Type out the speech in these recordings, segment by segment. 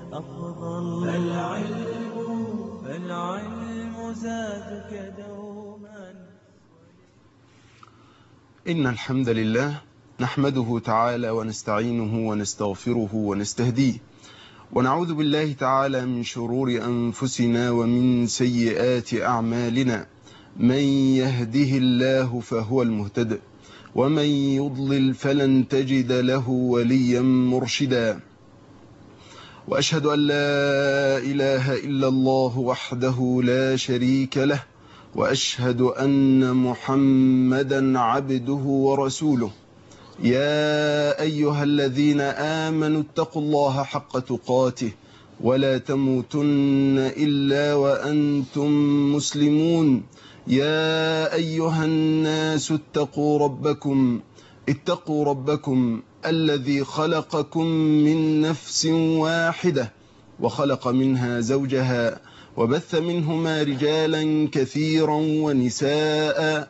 أفضل فالعلم فالعلم زادك دوما إن الحمد لله نحمده تعالى ونستعينه ونستغفره ونستهديه ونعوذ بالله تعالى من شرور أنفسنا ومن سيئات أعمالنا من يهده الله فهو المهتد ومن يضلل فلن تجد له وليا مرشدا وأشهد أن لا إله إلا الله وحده لا شريك له وأشهد أن محمدا عبده ورسوله يا أيها الذين آمنوا اتقوا الله حق تقاته ولا تموتن إلا وأنتم مسلمون يا أيها الناس اتقوا ربكم اتقوا ربكم الذي خلقكم من نفس واحدة وخلق منها زوجها وبث منهما رجالا كثيرا ونساء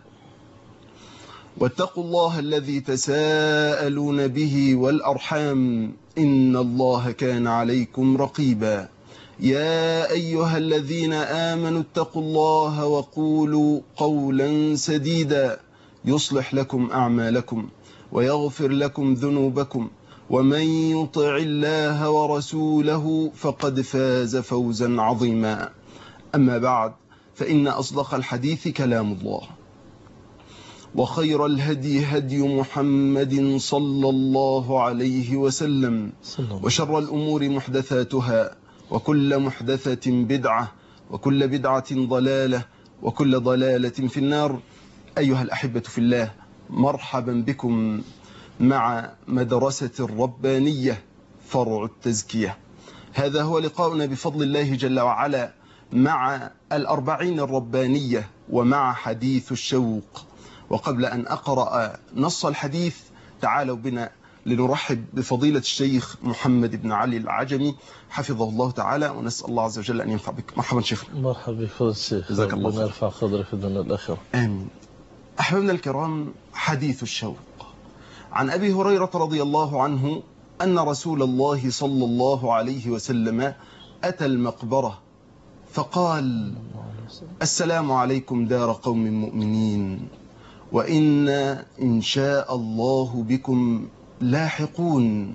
واتقوا الله الذي تساءلون به والأرحام إن الله كان عليكم رقيبا يا أيها الذين آمنوا اتقوا الله وقولوا قولا سديدا يصلح لكم أعمالكم ويغفر لكم ذنوبكم ومن يطع الله ورسوله فقد فاز فوزا عظيما أما بعد فإن أصدق الحديث كلام الله وخير الهدي هدي محمد صلى الله عليه وسلم وشر الأمور محدثاتها وكل محدثة بدعة وكل بدعة ضلالة وكل ضلالة في النار أيها الأحبة في الله مرحبا بكم مع مدرسة الربانية فرع التزكية هذا هو لقاؤنا بفضل الله جل وعلا مع الأربعين الربانية ومع حديث الشوق وقبل أن أقرأ نص الحديث تعالوا بنا لنرحب بفضيلة الشيخ محمد بن علي العجمي حفظه الله تعالى ونسأل الله عز وجل أن ينفع بك مرحبا شيخنا مرحبا بك فضل الشيخ جزاك الله ربنا خير. يرفع قدرك في الدنيا الآخرة آمين أحبابنا الكرام حديث الشوق عن أبي هريرة رضي الله عنه أن رسول الله صلى الله عليه وسلم أتى المقبرة فقال السلام عليكم دار قوم مؤمنين وإنا إن شاء الله بكم لاحقون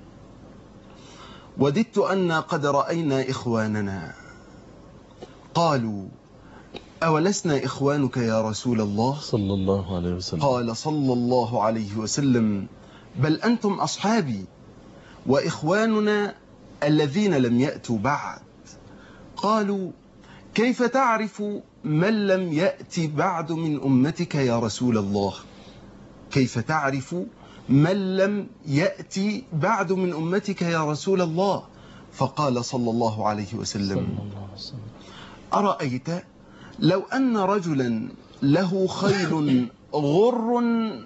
وددت أنا قد رأينا إخواننا قالوا أولسنا إخوانك يا رسول الله صلى الله عليه وسلم قال صلى الله عليه وسلم بل أنتم أصحابي وإخواننا الذين لم يأتوا بعد قالوا كيف تعرف من لم يأتي بعد من أمتك يا رسول الله كيف تعرف من لم يأتي بعد من أمتك يا رسول الله فقال صلى الله عليه صلى وسلم الله عليه وسلم أرأيت لو أن رجلا له خيل غر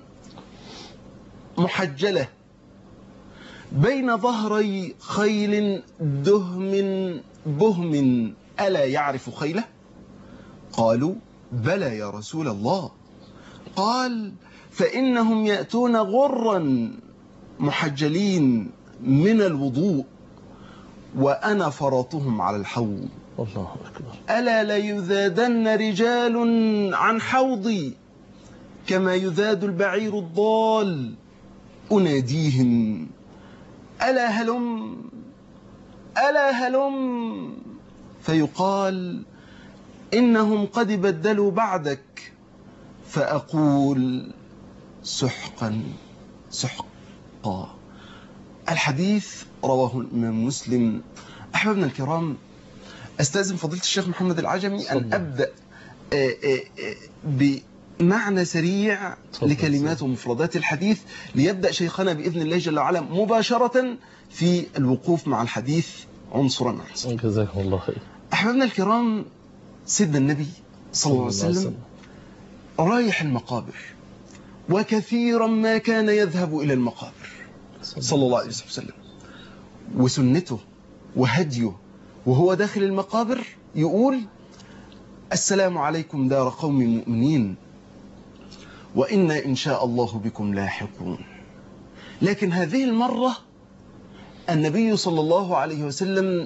محجلة بين ظهري خيل دهم بهم ألا يعرف خيله قالوا بلى يا رسول الله قال فإنهم يأتون غرا محجلين من الوضوء وأنا فرطهم على الحوض الله أكبر ألا ليذادن رجال عن حوضي كما يذاد البعير الضال أناديهم ألا هلم ألا هلم فيقال إنهم قد بدلوا بعدك فأقول سحقا سحقا الحديث رواه الإمام مسلم أحبابنا الكرام أستاذن فضيلة الشيخ محمد العجمي أن تفضل. أبدأ آه، آه، آه، بمعنى سريع تفضل. لكلمات ومفردات الحديث ليبدأ شيخنا بإذن الله جل وعلا مباشرة في الوقوف مع الحديث عنصرا عنصرا جزاكم الله خير أحبابنا الكرام سيدنا النبي صلى الله عليه وسلم رايح المقابر وكثيرا ما كان يذهب إلى المقابر صلى الله عليه وسلم وسنته وهديه وهو داخل المقابر يقول السلام عليكم دار قوم مؤمنين وإنا إن شاء الله بكم لاحقون لكن هذه المرة النبي صلى الله عليه وسلم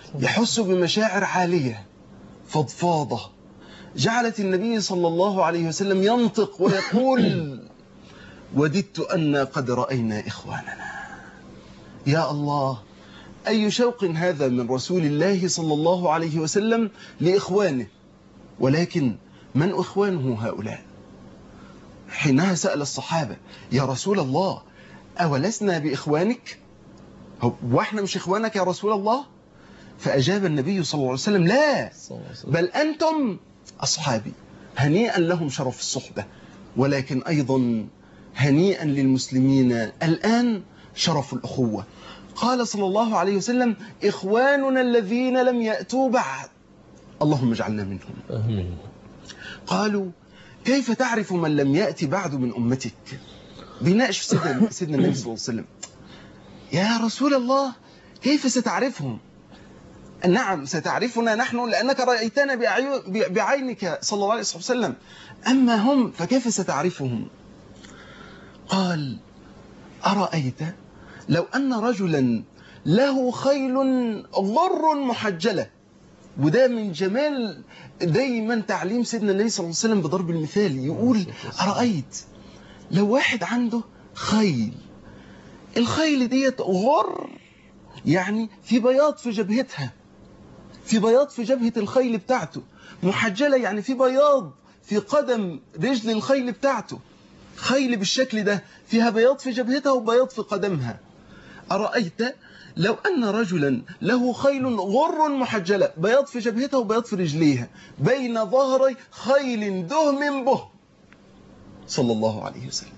يحس بمشاعر عالية فضفاضة جعلت النبي صلى الله عليه وسلم ينطق ويقول وددت أن قد رأينا إخواننا يا الله أي شوق هذا من رسول الله صلى الله عليه وسلم لإخوانه ولكن من إخوانه هؤلاء حينها سأل الصحابة يا رسول الله أولسنا بإخوانك هو واحنا مش إخوانك يا رسول الله فأجاب النبي صلى الله عليه وسلم لا صلى الله عليه وسلم. بل أنتم أصحابي هنيئا لهم شرف الصحبة ولكن أيضا هنيئا للمسلمين الآن شرف الأخوة قال صلى الله عليه وسلم إخواننا الذين لم يأتوا بعد اللهم اجعلنا منهم آمين قالوا كيف تعرف من لم يأتي بعد من أمتك بيناقش في سيدنا, سيدنا النبي صلى الله عليه وسلم يا رسول الله كيف ستعرفهم نعم ستعرفنا نحن لأنك رأيتنا بأعيو- بعينك صلى الله عليه وسلم أما هم فكيف ستعرفهم قال أرأيت لو أن رجلا له خيل غر محجلة وده من جمال دايما تعليم سيدنا النبي صلى الله عليه وسلم بضرب المثال يقول أرأيت لو واحد عنده خيل الخيل ديت غر يعني في بياض في جبهتها في بياض في جبهة الخيل بتاعته محجلة يعني في بياض في قدم رجل الخيل بتاعته خيل بالشكل ده فيها بياض في جبهتها وبياض في قدمها أرأيت لو أن رجلا له خيل غر محجلة بياض في جبهتها وبياض في رجليها بين ظهري خيل دهم به صلى الله عليه وسلم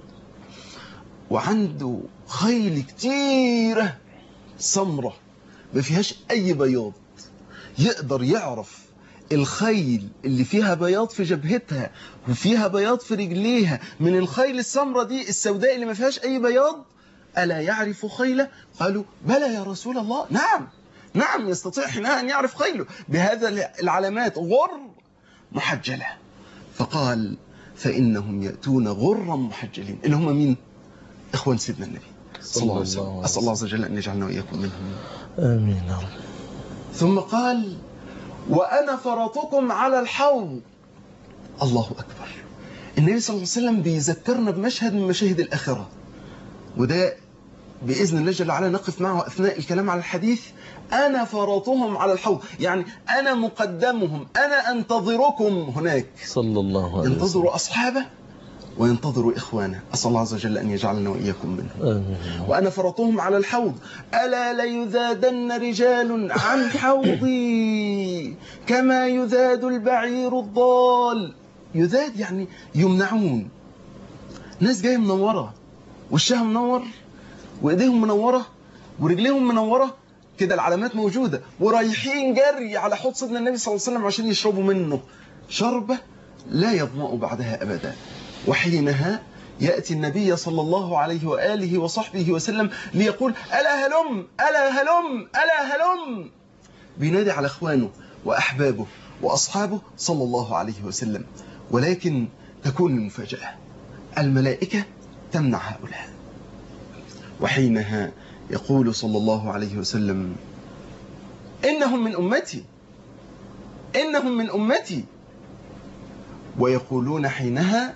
وعنده خيل كتيرة سمرة ما فيهاش أي بياض يقدر يعرف الخيل اللي فيها بياض في جبهتها وفيها بياض في رجليها من الخيل السمرة دي السوداء اللي ما فيهاش أي بياض ألا يعرف خيله قالوا بلى يا رسول الله نعم نعم يستطيع حينها أن يعرف خيله بهذا العلامات غر محجلة فقال فإنهم يأتون غرا محجلين اللي هم مين إخوان سيدنا النبي صلى الله عليه صلى الله وسلم عليه أسأل الله عز وجل أن يجعلنا وإياكم منهم آمين يا رب ثم قال وأنا فرطكم على الحوض الله أكبر النبي صلى الله عليه وسلم بيذكرنا بمشهد من مشاهد الآخرة وده بإذن الله جل وعلا نقف معه أثناء الكلام على الحديث أنا فرطهم على الحوض يعني أنا مقدمهم أنا أنتظركم هناك صلى الله عليه وسلم ينتظر أصحابه وينتظر إخوانه أسأل الله عز وجل أن يجعلنا وإياكم منهم آمين وأنا فرطهم على الحوض ألا ليذادن رجال عن حوضي كما يذاد البعير الضال يذاد يعني يمنعون ناس جاية منورة وشها منور وإيديهم منورة ورجليهم منورة كده العلامات موجودة ورايحين جري على حوض سيدنا النبي صلى الله عليه وسلم عشان يشربوا منه شربة لا يظمأ بعدها أبدا وحينها يأتي النبي صلى الله عليه وآله وصحبه وسلم ليقول ألا هلم ألا هلم ألا هلم بينادي على أخوانه وأحبابه وأصحابه صلى الله عليه وسلم ولكن تكون المفاجأة الملائكة تمنع هؤلاء وحينها يقول صلى الله عليه وسلم إنهم من أمتي إنهم من أمتي ويقولون حينها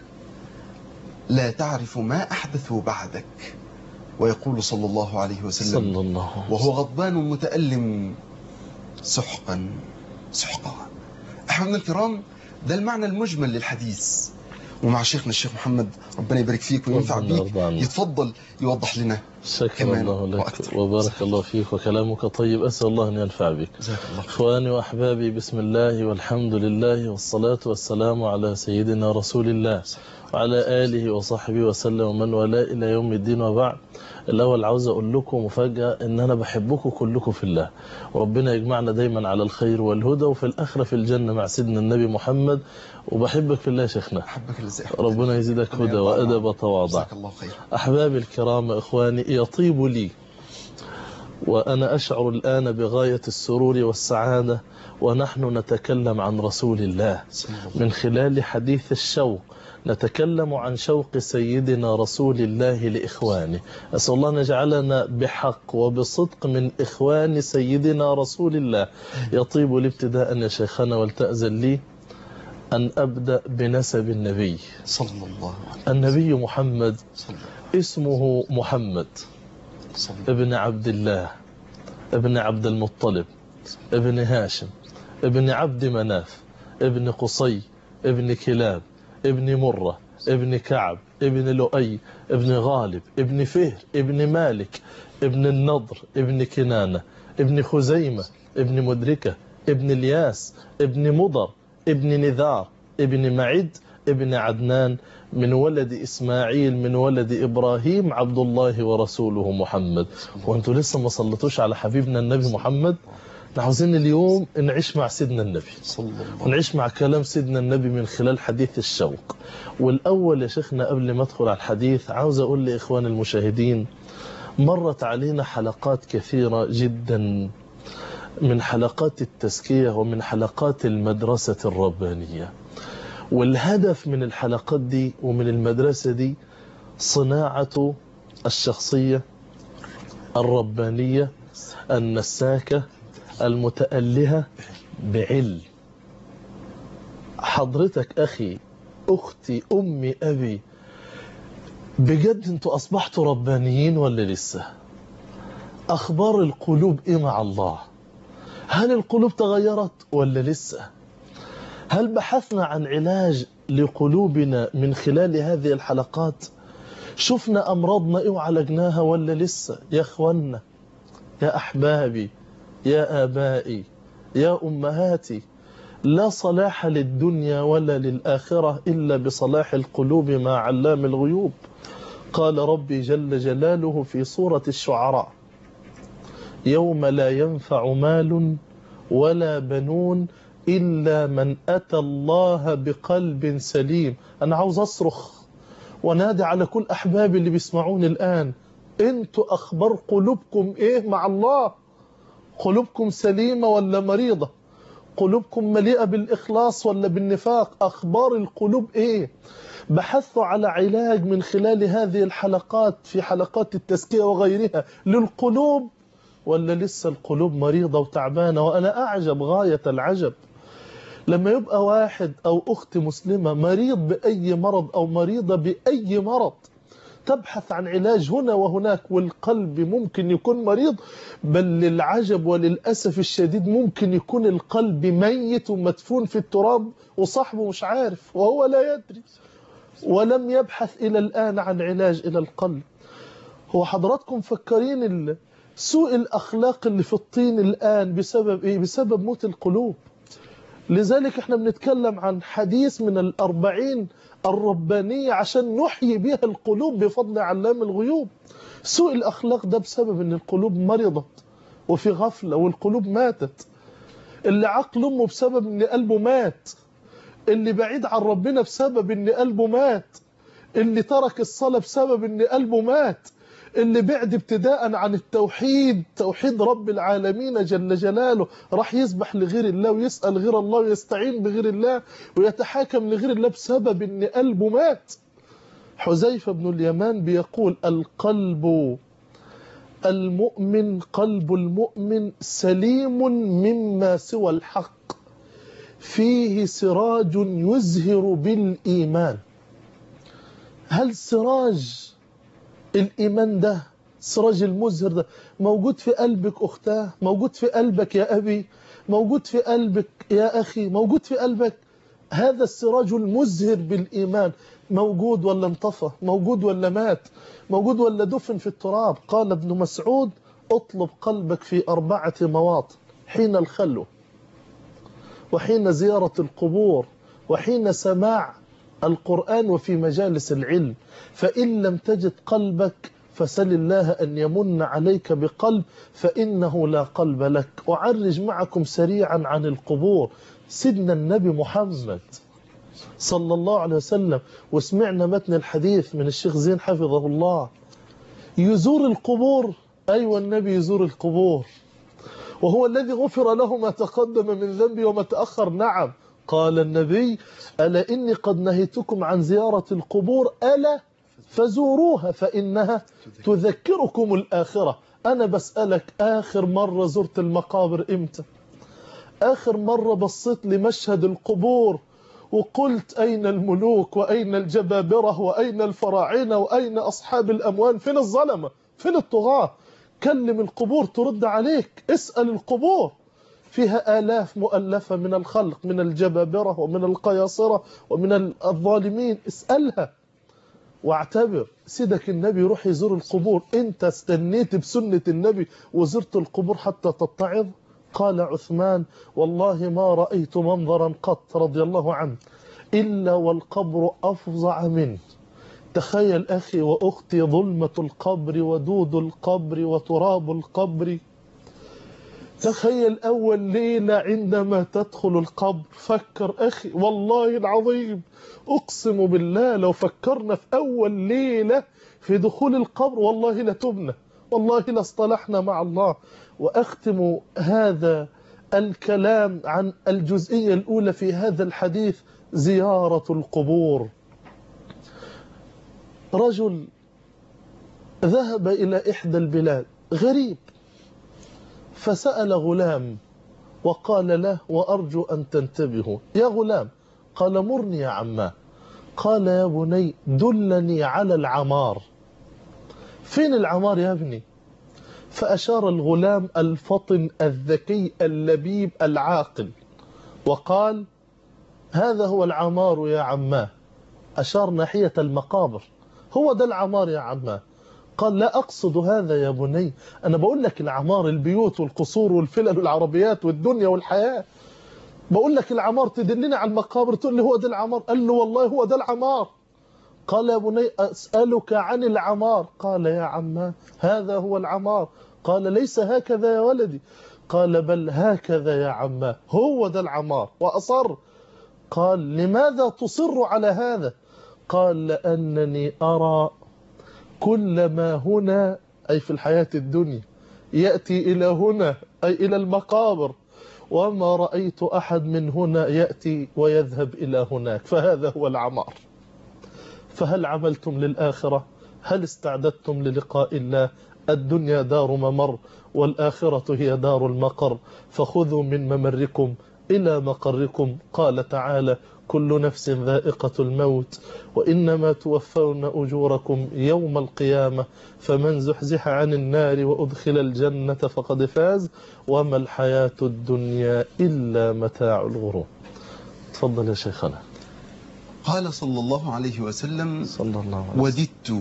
لا تعرف ما أحدثوا بعدك ويقول صلى الله عليه وسلم صلى الله عليه وهو وسلم غضبان متألم سحقا سحقا أحبابنا الكرام ده المعنى المجمل للحديث ومع شيخنا الشيخ محمد ربنا يبارك فيك وينفع ربنا بيك يرضى عنك. يتفضل يوضح لنا شكر كمان الله لك وأكثر. وبارك الله فيك وكلامك طيب أسأل الله أن ينفع بك جزاك الله خير إخواني وأحبابي بسم الله والحمد لله والصلاة والسلام على سيدنا رسول الله وعلى آله وصحبه وسلم ومن والاه إلى يوم الدين وبعد الأول عاوز أقول لكم مفاجأة إن أنا بحبكم كلكم في الله وربنا يجمعنا دايما على الخير والهدى وفي الآخرة في الجنة مع سيدنا النبي محمد وبحبك في الله يا شيخنا أحبك الازاي ربنا يزيدك هدى وأدب وتواضع جزاك الله خير أحبابي الكرام إخواني يطيب لي وأنا أشعر الآن بغاية السرور والسعادة ونحن نتكلم عن رسول الله من خلال حديث الشوق نتكلم عن شوق سيدنا رسول الله لإخوانه أسأل الله أن يجعلنا بحق وبصدق من إخوان سيدنا رسول الله يطيب لي ابتداء يا شيخنا ولتأذن لي أن أبدأ بنسب النبي صلى الله عليه النبي محمد وسلم اسمه محمد صلى ابن عبد الله ابن عبد المطلب ابن هاشم ابن عبد مناف ابن قصي ابن كلاب ابن مرة ابن كعب ابن لؤي ابن غالب ابن فهر ابن مالك ابن النضر ابن كنانة ابن خزيمة ابن مدركة ابن الياس ابن مضر ابن نذار ابن معد ابن عدنان من ولد إسماعيل من ولد إبراهيم عبد الله ورسوله محمد وانتوا لسه ما صلتوش على حبيبنا النبي محمد احنا عاوزين اليوم نعيش مع سيدنا النبي صلى الله ونعيش مع كلام سيدنا النبي من خلال حديث الشوق والأول يا شيخنا قبل ما أدخل على الحديث عاوز أقول لإخوان المشاهدين مرت علينا حلقات كثيرة جدا من حلقات التزكية ومن حلقات المدرسة الربانية والهدف من الحلقات دي ومن المدرسة دي صناعة الشخصية الربانية النساكة المتألهة بعلم حضرتك أخي أختي أمي أبي بجد انتوا أصبحتوا ربانيين ولا لسه أخبار القلوب إيه مع الله هل القلوب تغيرت ولا لسه هل بحثنا عن علاج لقلوبنا من خلال هذه الحلقات شفنا أمراضنا إيه وعالجناها ولا لسه يا أخوانا يا أحبابي يا آبائي يا أمهاتي لا صلاح للدنيا ولا للآخرة إلا بصلاح القلوب مع علام الغيوب قال ربي جل جلاله في سورة الشعراء يوم لا ينفع مال ولا بنون إلا من أتى الله بقلب سليم أنا عاوز أصرخ ونادي على كل أحبابي اللي بيسمعوني الآن انتوا أخبار قلوبكم إيه مع الله قلوبكم سليمة ولا مريضة قلوبكم مليئة بالإخلاص ولا بالنفاق أخبار القلوب إيه بحثوا على علاج من خلال هذه الحلقات في حلقات التزكية وغيرها للقلوب ولا لسه القلوب مريضة وتعبانة وأنا أعجب غاية العجب لما يبقى واحد أو أخت مسلمة مريض بأي مرض أو مريضة بأي مرض تبحث عن علاج هنا وهناك والقلب ممكن يكون مريض بل للعجب وللأسف الشديد ممكن يكون القلب ميت ومدفون في التراب وصاحبه مش عارف وهو لا يدري ولم يبحث إلى الآن عن علاج إلى القلب هو حضراتكم فكرين ال- سوء الأخلاق اللي في الطين الآن بسبب إيه؟ بسبب موت القلوب لذلك احنا بنتكلم عن حديث من الأربعين الربانية عشان نحيي بها القلوب بفضل علام الغيوب سوء الأخلاق ده بسبب ان القلوب مرضت وفي غفلة والقلوب ماتت اللي عقل أمه بسبب ان قلبه مات اللي بعيد عن ربنا بسبب ان قلبه مات اللي ترك الصلاة بسبب ان قلبه مات اللي بعد ابتداء عن التوحيد توحيد رب العالمين جل جلاله راح يسبح لغير الله ويسأل غير الله ويستعين بغير الله ويتحاكم لغير الله بسبب ان قلبه مات حذيفة بن اليمان بيقول القلب المؤمن قلب المؤمن سليم مما سوى الحق فيه سراج يزهر بالإيمان هل سراج الإيمان ده سراج المزهر ده موجود في قلبك أختاه موجود في قلبك يا أبي موجود في قلبك يا أخي موجود في قلبك هذا السراج المزهر بالإيمان موجود ولا انطفى موجود ولا مات موجود ولا دفن في التراب قال ابن مسعود اطلب قلبك في أربعة مواطن حين الخلوة وحين زيارة القبور وحين سماع القرآن وفي مجالس العلم فإن لم تجد قلبك فسل الله أن يمن عليك بقلب فإنه لا قلب لك أعرج معكم سريعا عن القبور سيدنا النبي محمد صلى الله عليه وسلم وسمعنا متن الحديث من الشيخ زين حفظه الله يزور القبور أيوة النبي يزور القبور وهو الذي غفر له ما تقدم من ذنبي وما تأخر نعم قال النبي ألا إني قد نهيتكم عن زيارة القبور ألا فزوروها فإنها تذكركم الآخرة أنا بسألك آخر مرة زرت المقابر إمتى آخر مرة بصيت لمشهد القبور وقلت أين الملوك وأين الجبابرة وأين الفراعنة وأين أصحاب الأموال فين الظلمة فين الطغاة كلم القبور ترد عليك اسأل القبور فيها آلاف مؤلفة من الخلق من الجبابرة ومن القياصرة ومن الظالمين اسألها واعتبر سيدك النبي يروح يزور القبور انت استنيت بسنة النبي وزرت القبور حتى تتعظ قال عثمان والله ما رأيت منظرا قط رضي الله عنه إلا والقبر أفظع منه تخيل أخي وأختي ظلمة القبر ودود القبر وتراب القبر تخيل أول ليلة عندما تدخل القبر فكر أخي والله العظيم أقسم بالله لو فكرنا في أول ليلة في دخول القبر والله لتبنى والله لاصطلحنا مع الله وأختم هذا الكلام عن الجزئية الأولى في هذا الحديث زيارة القبور رجل ذهب إلى إحدى البلاد غريب فسأل غلام وقال له وأرجو أن تنتبهوا يا غلام قال مرني يا عماه قال يا بني دلني على العمار فين العمار يا ابني فأشار الغلام الفطن الذكي اللبيب العاقل وقال هذا هو العمار يا عماه أشار ناحية المقابر هو ده العمار يا عماه قال لا أقصد هذا يا بني أنا بقول لك العمار البيوت والقصور والفلل والعربيات والدنيا والحياة بقول لك العمار تدلني على المقابر تقول لي هو ده العمار قال له والله هو ده العمار قال يا بني أسألك عن العمار قال يا عماه هذا هو العمار قال ليس هكذا يا ولدي قال بل هكذا يا عماه هو ده العمار وأصر قال لماذا تصر على هذا قال لأنني أرى كل ما هنا أي في الحياة الدنيا يأتي إلى هنا أي إلى المقابر وما رأيت أحد من هنا يأتي ويذهب إلى هناك فهذا هو العمار فهل عملتم للآخرة هل استعددتم للقاء الله الدنيا دار ممر والآخرة هي دار المقر فخذوا من ممركم إلى مقركم قال تعالى كل نفس ذائقة الموت وإنما توفون أجوركم يوم القيامة فمن زحزح عن النار وأدخل الجنة فقد فاز وما الحياة الدنيا إلا متاع الغرور تفضل يا شيخنا قال صلى الله عليه وسلم صلى الله عليه وسلم وددت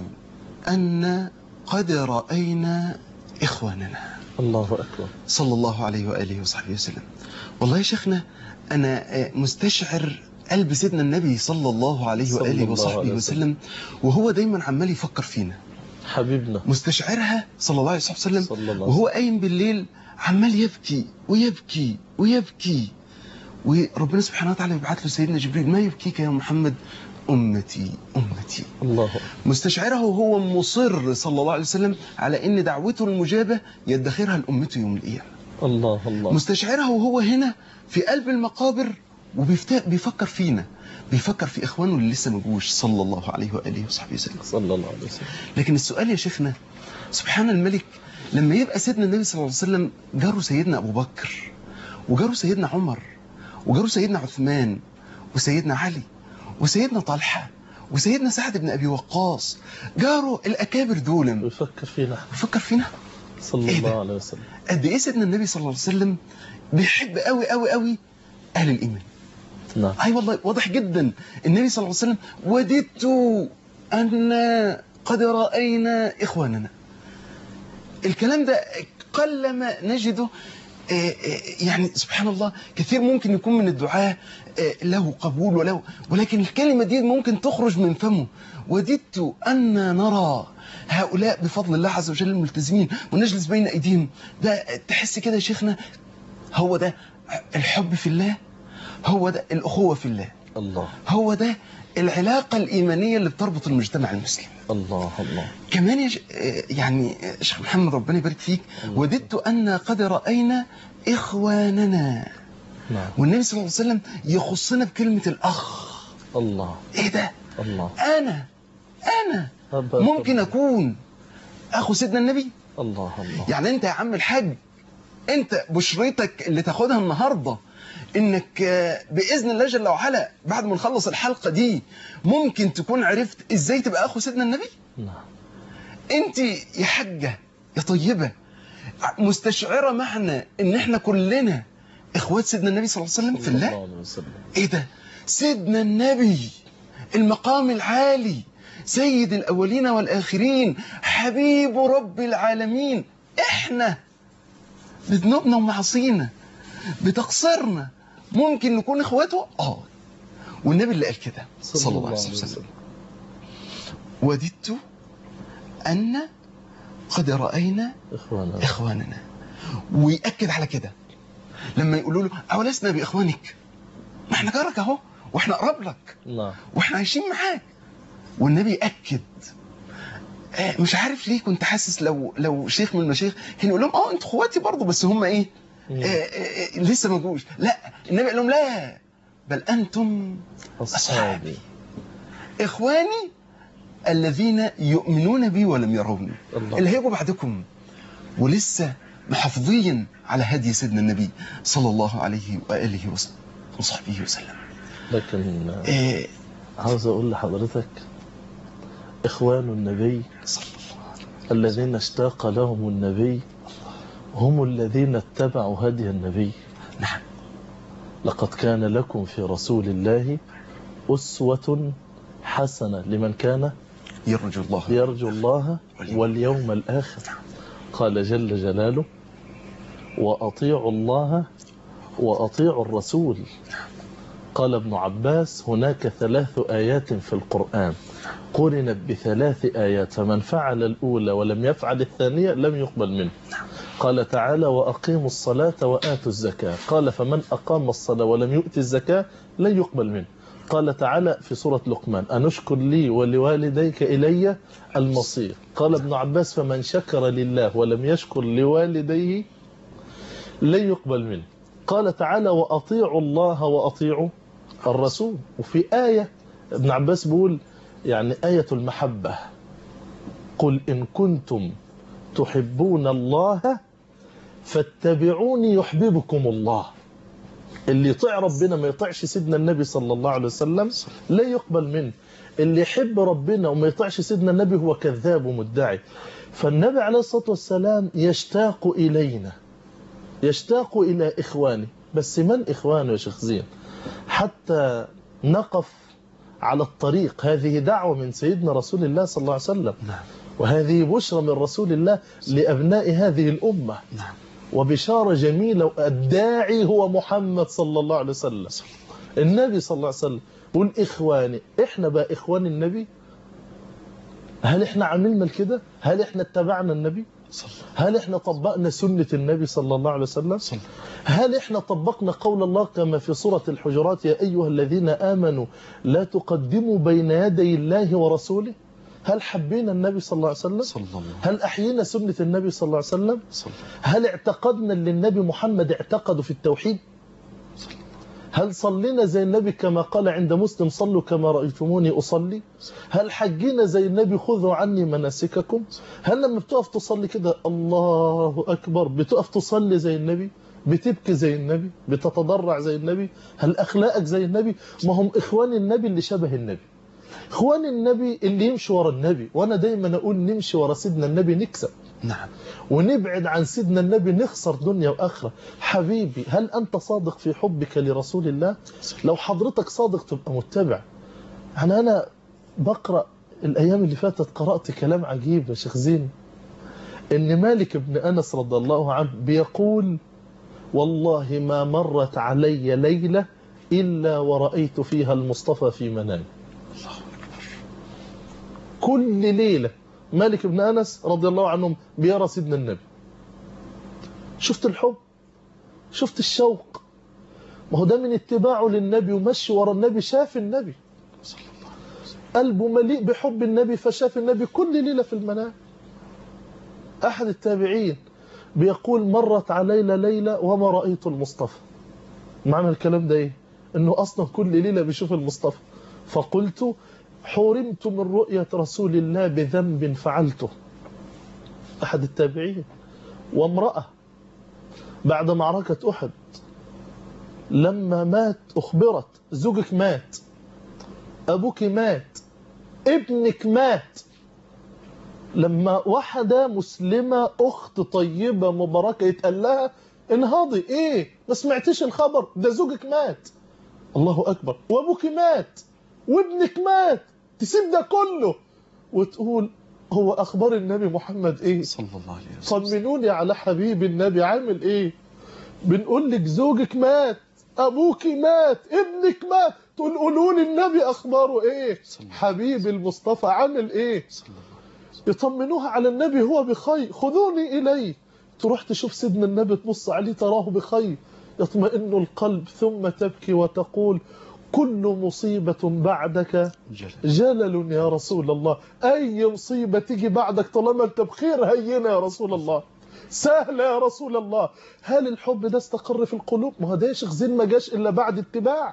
أن قد رأينا إخواننا الله أكبر صلى الله عليه وآله وصحبه وسلم والله يا شيخنا أنا مستشعر قلب سيدنا النبي صلى الله عليه صلى وآله الله وصحبه عليه وسلم وهو دايما عمال يفكر فينا حبيبنا مستشعرها صلى الله عليه وسلم صلى الله عليه وهو قايم بالليل عمال يبكي ويبكي ويبكي وربنا سبحانه وتعالى يبعث له سيدنا جبريل ما يبكيك يا محمد أمتي أمتي الله أكبر مستشعره وهو مصر صلى الله عليه وسلم على ان دعوته المجابة يدخرها لأمته يوم القيامة الله الله مستشعره وهو هنا في قلب المقابر وبيفكر فينا بيفكر في إخوانه اللي لسه ما جوش صلى الله عليه وآله وصحبه وسلم صلى الله عليه وسلم لكن السؤال يا شيخنا سبحان الملك لما يبقى سيدنا النبي صلى الله عليه وسلم جاره سيدنا أبو بكر وجاره سيدنا عمر وجاره سيدنا عثمان وسيدنا علي وسيدنا طلحة وسيدنا سعد بن أبي وقاص جاره الأكابر دول بيفكر فينا فكر فينا صلى إيه ده؟ الله عليه وسلم قد إيه سيدنا النبي صلى الله عليه وسلم بيحب قوي قوي قوي أهل الإيمان نعم أي والله واضح جدا النبي صلى الله عليه وسلم وددت أن قد رأينا إخواننا الكلام ده قلما نجده آه، آه، يعني سبحان الله كثير ممكن يكون من الدعاء آه، له قبول وله ولكن الكلمة دي ممكن تخرج من فمه وددت أن نرى هؤلاء بفضل الله عز وجل الملتزمين ونجلس بين أيديهم ده تحس كده يا شيخنا هو ده الحب في الله هو ده الأخوة في الله الله هو ده العلاقة الإيمانية اللي بتربط المجتمع المسلم الله الله كمان يا ش- آه، يعني آه، شيخ محمد ربنا يبارك فيك الله. وددت أن قد رأينا إخواننا نعم والنبي صلى الله عليه وسلم يخصنا بكلمة الأخ الله إيه ده الله أنا أنا أبا ممكن أبا. أكون أخو سيدنا النبي الله الله يعني أنت يا عم الحاج أنت بشريتك اللي تاخدها النهاردة إنك آه، بإذن الله جل وعلا بعد ما نخلص الحلقة دي ممكن تكون عرفت إزاي تبقى أخو سيدنا النبي نعم انت يا حاجة يا طيبة مستشعرة معنى ان احنا كلنا اخوات سيدنا النبي صلى الله عليه وسلم في صلى الله الله عليه وسلم ايه ده سيدنا النبي المقام العالي سيد الاولين والاخرين حبيب رب العالمين احنا بذنوبنا ومعاصينا بتقصيرنا ممكن نكون اخواته اه والنبي اللي قال كده صلى الله عليه وسلم وددت أن قد رأينا إخوانا إخواننا ويأكد على كده لما يقولوا له أولسنا بإخوانك ما احنا جارك أهو واحنا أقرب لك نعم واحنا عايشين معاك والنبي يأكد آه، مش عارف ليه كنت حاسس لو لو شيخ من المشايخ كان يقول لهم اه انتوا اخواتي برضه بس هم ايه آه، مم. آه، آه، لسه ما جوش لا النبي قال لهم لا بل انتم أصحابي إخواني الذين يؤمنون بي ولم يروني الله. اللي هيجوا بعدكم ولسه محافظين على هدي سيدنا النبي صلى الله عليه وآله وس- وصحبه وسلم لكن آه، إيه عاوز أقول لحضرتك إخوان النبي صلى الله عليه الذين اشتاق لهم النبي هم الذين اتبعوا هدي النبي نعم لقد كان لكم في رسول الله أسوة حسنة لمن كان يرجو الله يرجو الله واليوم الآخر قال جل جلاله وأطيعوا الله وأطيعوا الرسول قال ابن عباس هناك ثلاث آيات في القرآن قرنت بثلاث آيات فمن فعل الأولى ولم يفعل الثانية لم يقبل منه قال تعالى وأقيموا الصلاة وآتوا الزكاة قال فمن أقام الصلاة ولم يؤت الزكاة لن يقبل منه قال تعالى في سورة لقمان أنشكر لي ولوالديك إلي المصير قال ابن عباس فمن شكر لله ولم يشكر لوالديه لن يقبل منه قال تعالى وأطيعوا الله وأطيعوا الرسول وفي آية ابن عباس بيقول يعني آية المحبة قل إن كنتم تحبون الله فاتبعوني يحببكم الله اللي يطيع ربنا ما يطيعش سيدنا النبي صلى الله عليه وسلم لا يقبل منه اللي يحب ربنا وما يطيعش سيدنا النبي هو كذاب ومدعي فالنبي عليه الصلاة والسلام يشتاق إلينا يشتاق إلى إخوانه بس من إخوانه يا شيخ زين حتى نقف على الطريق هذه دعوة من سيدنا رسول الله صلى الله عليه وسلم نعم وهذه بشرى من رسول الله لأبناء هذه الأمة نعم وبشارة جميلة الداعي هو محمد صلى الله عليه وسلم النبي صلى الله عليه وسلم قل إخواني إحنا بقى إخوان النبي هل إحنا عملنا كده هل إحنا اتبعنا النبي صلى الله هل إحنا طبقنا سنة النبي صلى الله عليه وسلم صلى هل إحنا طبقنا قول الله كما في سورة الحجرات يا أيها الذين آمنوا لا تقدموا بين يدي الله ورسوله هل حبينا النبي صلى الله عليه وسلم صلى الله هل أحيينا سنة النبي صلى الله عليه وسلم صلى هل اعتقدنا اللي النبي محمد اعتقده في التوحيد هل صلينا زي النبي كما قال عند مسلم صلوا كما رأيتموني أصلي هل حجينا زي النبي خذوا عني مناسككم هل لما بتقف تصلي كده الله أكبر بتقف تصلي زي النبي بتبكي زي النبي بتتضرع زي النبي هل أخلاقك زي النبي ما هم إخوان النبي اللي شبه النبي إخوان النبي اللي يمشوا ورا النبي وأنا دايما أقول نمشي ورا سيدنا النبي نكسب نعم ونبعد عن سيدنا النبي نخسر دنيا وآخرة حبيبي هل أنت صادق في حبك لرسول الله لو حضرتك صادق تبقى متبع يعني أنا بقرأ الأيام اللي فاتت قرأت كلام عجيب يا شيخ زين إن مالك بن أنس رضي الله عنه بيقول والله ما مرت علي ليلة إلا ورأيت فيها المصطفى في منامي كل ليلة مالك بن أنس رضي الله عنهم بيرى سيدنا النبي شفت الحب شفت الشوق ما هو ده من اتباعه للنبي ومشي ورا النبي شاف النبي قلبه مليء بحب النبي فشاف النبي كل ليلة في المنام أحد التابعين بيقول مرت علينا ليلة وما رأيت المصطفى معنى الكلام ده إيه إنه أصلا كل ليلة بيشوف المصطفى فقلت حرمت من رؤية رسول الله بذنب فعلته أحد التابعين وامرأة بعد معركة أحد لما مات أخبرت زوجك مات أبوك مات ابنك مات لما واحدة مسلمة أخت طيبة مباركة يتقال لها انهضي إيه ما سمعتش الخبر ده زوجك مات الله أكبر وأبوك مات وابنك مات تسيب ده كله وتقول هو أخبار النبي محمد إيه صلى الله عليه وسلم طمنوني على حبيب النبي عامل ايه بنقول لك زوجك مات ابوك مات ابنك مات تقول قولوا لي النبي اخباره ايه حبيب المصطفى عامل ايه صلى الله عليه وسلم يطمنوها على النبي هو بخير خذوني اليه تروح تشوف سيدنا النبي تبص عليه تراه بخير يطمئن القلب ثم تبكي وتقول كل مصيبة بعدك جل جلل يا رسول الله أي مصيبة تيجي بعدك طالما أنت بخير هينة يا رسول الله سهلة يا رسول الله هل الحب ده استقر في القلوب ما هو ده يا شيخ زين ما جاش إلا بعد اتباع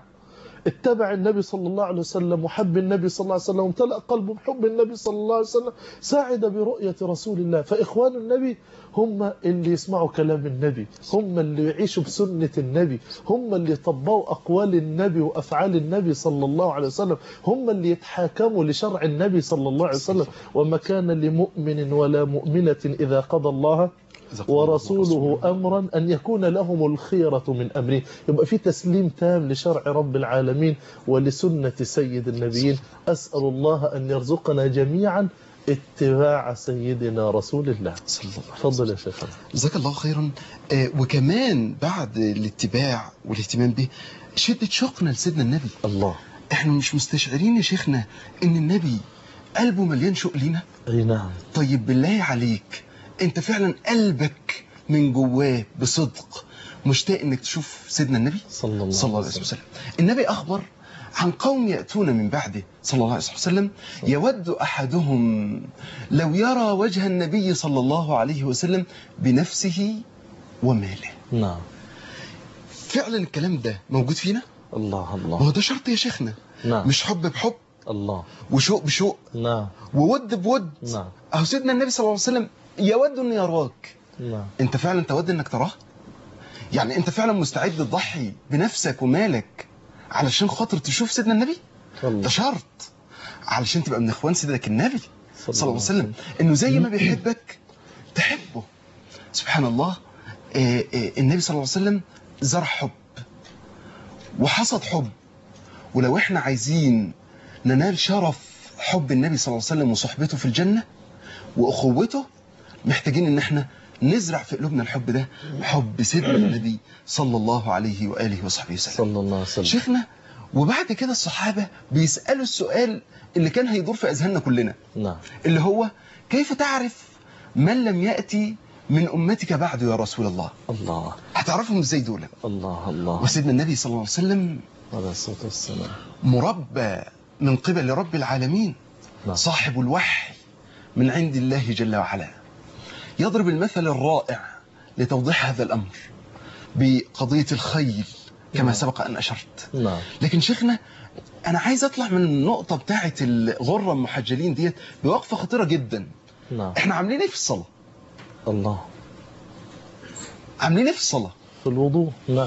اتبع النبي صلى الله عليه وسلم وحب النبي صلى الله عليه وسلم وامتلأ قلبه بحب النبي صلى الله عليه وسلم ساعد برؤية رسول الله فإخوان النبي هم اللي يسمعوا كلام النبي هم اللي يعيشوا بسنة النبي هم اللي يطبقوا أقوال النبي وأفعال النبي صلى الله عليه وسلم هم اللي يتحاكموا لشرع النبي صلى الله عليه وسلم وما كان لمؤمن ولا مؤمنة إذا قضى الله إذا قضى الله ورسوله أمرا أن يكون لهم الخيرة من أمره يبقى في تسليم تام لشرع رب العالمين ولسنة سيد النبيين أسأل الله أن يرزقنا جميعا اتباع سيدنا رسول الله صلى الله عليه تفضل يا شيخنا جزاك الله خيرا آه، وكمان بعد الاتباع والاهتمام به شدة شوقنا لسيدنا النبي الله احنا مش مستشعرين يا شيخنا ان النبي قلبه مليان شوق لينا أي نعم طيب بالله عليك انت فعلا قلبك من جواه بصدق مشتاق انك تشوف سيدنا النبي صلى الله, صلى الله عليه وسلم النبي أخبر عن قوم يأتون من بعده صلى الله عليه وسلم يود أحدهم لو يرى وجه النبي صلى الله عليه وسلم بنفسه وماله نعم فعلا الكلام ده موجود فينا الله وهو الله ده شرط يا شيخنا نعم مش حب بحب الله وشوق بشوق نعم وود بود نعم أهو سيدنا النبي صلى الله عليه وسلم يود أن يراك نعم أنت فعلا تود أنك تراه يعني أنت فعلا مستعد تضحي بنفسك ومالك علشان خاطر تشوف سيدنا النبي ده الله شرط علشان تبقى من اخوان سيدك النبي صلى الله عليه وسلم انه زي ما بيحبك تحبه سبحان الله آه، آه، النبي صلى الله عليه وسلم زرع حب وحصد حب ولو احنا عايزين ننال شرف حب النبي صلى الله عليه وسلم وصحبته في الجنة واخوته محتاجين ان احنا نزرع في قلوبنا الحب ده حب سيدنا النبي صلى الله عليه واله وصحبه وسلم صلى الله عليه وسلم شيخنا وبعد كده الصحابة بيسألوا السؤال اللي كان هيدور في أذهاننا كلنا نعم اللي هو كيف تعرف من لم يأتي من أمتك بعد يا رسول الله الله هتعرفهم ازاي دول الله الله وسيدنا النبي صلى الله عليه وسلم عليه الصلاة والسلام مربى من قبل رب العالمين نعم صاحب الوحي من عند الله جل وعلا يضرب المثل الرائع لتوضيح هذا الأمر بقضية الخيل كما نعم. سبق أن أشرت نعم لكن شيخنا انا عايز اطلع من النقطه بتاعه الغره المحجلين ديت بوقفه خطيره جدا نعم احنا عاملين ايه في الصلاه الله عاملين ايه في الصلاه في الوضوء نعم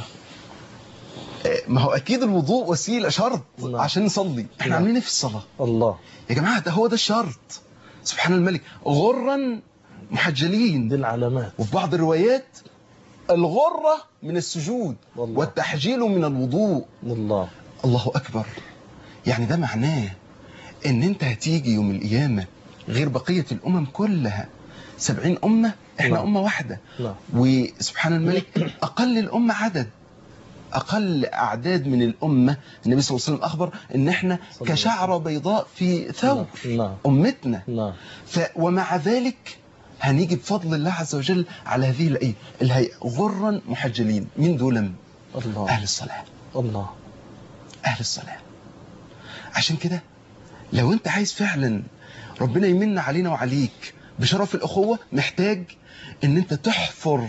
آه، ما هو اكيد الوضوء وسيله شرط نعم. عشان نصلي احنا نعم. عاملين ايه في الصلاه الله يا جماعه ده هو ده الشرط سبحان الملك غرا محجلين دي العلامات وفي بعض الروايات الغره من السجود والله. والتحجيل من الوضوء الله الله أكبر يعني ده معناه إن أنت هتيجي يوم القيامة غير بقية الأمم كلها سبعين أمة إحنا نعم. أمة واحدة نعم وسبحان الملك أقل الأمة عدد أقل أعداد من الأمة النبي صلى الله عليه وسلم أخبر إن إحنا صلى الله عليه كشعرة بيضاء في ثوب نعم أمتنا نعم ف ومع ذلك هنيجي بفضل الله عز وجل على هذه الأية الهيئة غرا محجلين من دول الله أهل الصلاة الله أهل الصلاة عشان كده لو أنت عايز فعلا ربنا يمن علينا وعليك بشرف الأخوة محتاج أن أنت تحفر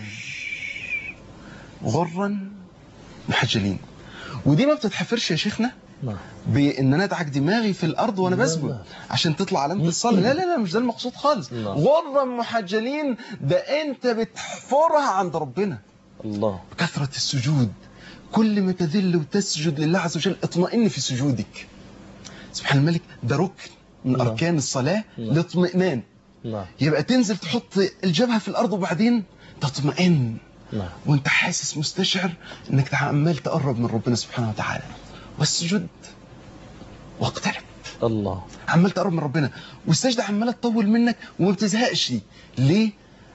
غرا محجلين ودي ما بتتحفرش يا شيخنا نعم بان انا ادعك دماغي في الارض وانا لا، بسجد لا. عشان تطلع علامه الصلاه لا لا لا مش ده المقصود خالص لا. غرا محجلين ده انت بتحفرها عند ربنا الله بكثره السجود كل ما تذل وتسجد لله عز وجل اطمئن في سجودك سبحان الملك ده ركن من نعم. اركان الصلاه نعم. الاطمئنان نعم يبقى تنزل تحط الجبهه في الارض وبعدين تطمئن نعم وانت حاسس مستشعر انك عمال تقرب من ربنا سبحانه وتعالى والسجود واقترب الله عمال تقرب من ربنا والسجده عماله تطول منك وما بتزهقش ليه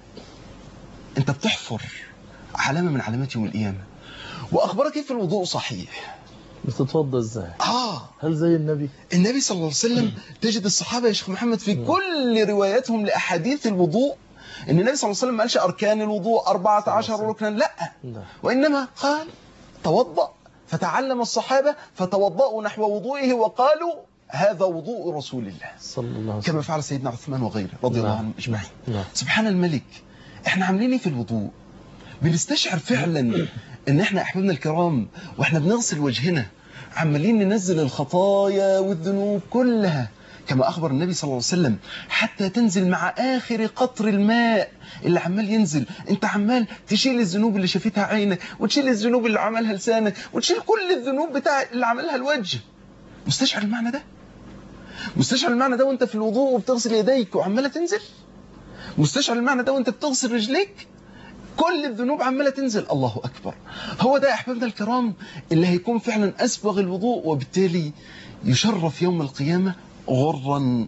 انت بتحفر علامه من علامات يوم القيامه واخبارك ايه في الوضوء صحيح بتتوضى ازاي اه هل زي النبي النبي صلى الله عليه وسلم تجد الصحابه يا شيخ محمد في كل رواياتهم لاحاديث الوضوء ان النبي صلى الله عليه وسلم ما قالش اركان الوضوء 14 ركنا لا لا وإنما قال توضأ فتعلم الصحابة فتوضأوا نحو وضوئه وقالوا هذا وضوء رسول الله صلى الله عليه وسلم كما فعل سيدنا عثمان وغيره رضي الله نعم. عنهم أجمعين نعم سبحان الملك احنا عاملين ايه في الوضوء بنستشعر فعلا ان احنا احبابنا الكرام واحنا بنغسل وجهنا عمالين ننزل الخطايا والذنوب كلها كما اخبر النبي صلى الله عليه وسلم حتى تنزل مع اخر قطر الماء اللي عمال ينزل انت عمال تشيل الذنوب اللي شافتها عينك وتشيل الذنوب اللي عملها لسانك وتشيل كل الذنوب بتاع اللي عملها الوجه مستشعر المعنى ده مستشعر المعنى ده وانت في الوضوء وبتغسل يديك وعماله تنزل مستشعر المعنى ده وانت بتغسل رجليك كل الذنوب عماله تنزل الله اكبر هو ده يا احبابنا الكرام اللي هيكون فعلا اسبغ الوضوء وبالتالي يشرف يوم القيامه غرا